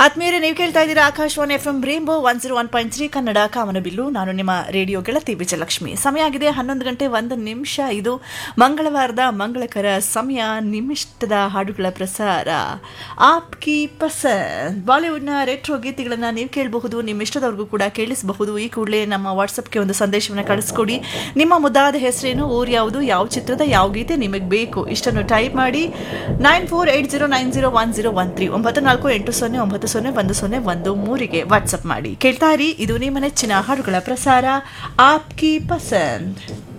ಆತ್ಮೀಯರೇ ನೀವು ಕೇಳ್ತಾ ಇದ್ದೀರಾ Akashvani F M rainbow one zero one point three Kannada Kamanabillu ನಾನು ನಿಮ್ಮ ರೇಡಿಯೋ ಗೆಳತಿ ವಿಜಯಲಕ್ಷ್ಮಿ ಸಮಯ ಆಗಿದೆ ಹನ್ನೊಂದು ಗಂಟೆ ಒಂದು ನಿಮಿಷ ಇದು ಮಂಗಳವಾರದ ಮಂಗಳಕರ ಸಮಯ ನಿಮಿಷ್ಟದ ಹಾಡುಗಳ ಪ್ರಸಾರ ಆಪ್ಕಿ ಪಸಂದ್ ಬಾಲಿವುಡ್ನ ರೆಟ್ರೋ ಗೀತೆಗಳನ್ನು ನೀವು ಕೇಳಬಹುದು ನಿಮ್ಮ ಇಷ್ಟದವ್ರಿಗೂ ಕೂಡ ಕೇಳಿಸಬಹುದು ಈ ಕೂಡಲೇ ನಮ್ಮ ವಾಟ್ಸಪ್ಗೆ ಒಂದು ಸಂದೇಶವನ್ನು ಕಳಿಸ್ಕೊಡಿ ನಿಮ್ಮ ಮುದ್ದಾದ ಹೆಸರೇನು ಊರು ಯಾವುದು ಯಾವ ಚಿತ್ರದ ಯಾವ ಗೀತೆ ನಿಮಗೆ ಬೇಕು ಇಷ್ಟನ್ನು ಟೈಪ್ ಮಾಡಿ nine four eight zero nine zero one zero one three ಒಂಬತ್ತು ನಾಲ್ಕು ಎಂಟು ಸೊನ್ನೆ ಒಂಬತ್ತು ಸೊನ್ನೆ ಒಂದು ಸೊನ್ನೆ ಒಂದು ಮೂರಿಗೆ ವಾಟ್ಸಪ್ ಮಾಡಿ ಕೇಳ್ತಾ ಇರಿ ಇದು ನಿಮ್ಮ ನೆಚ್ಚಿನ ಹಾಡುಗಳ ಪ್ರಸಾರ ಆಪ್ಕಿ ಪಸಂದ್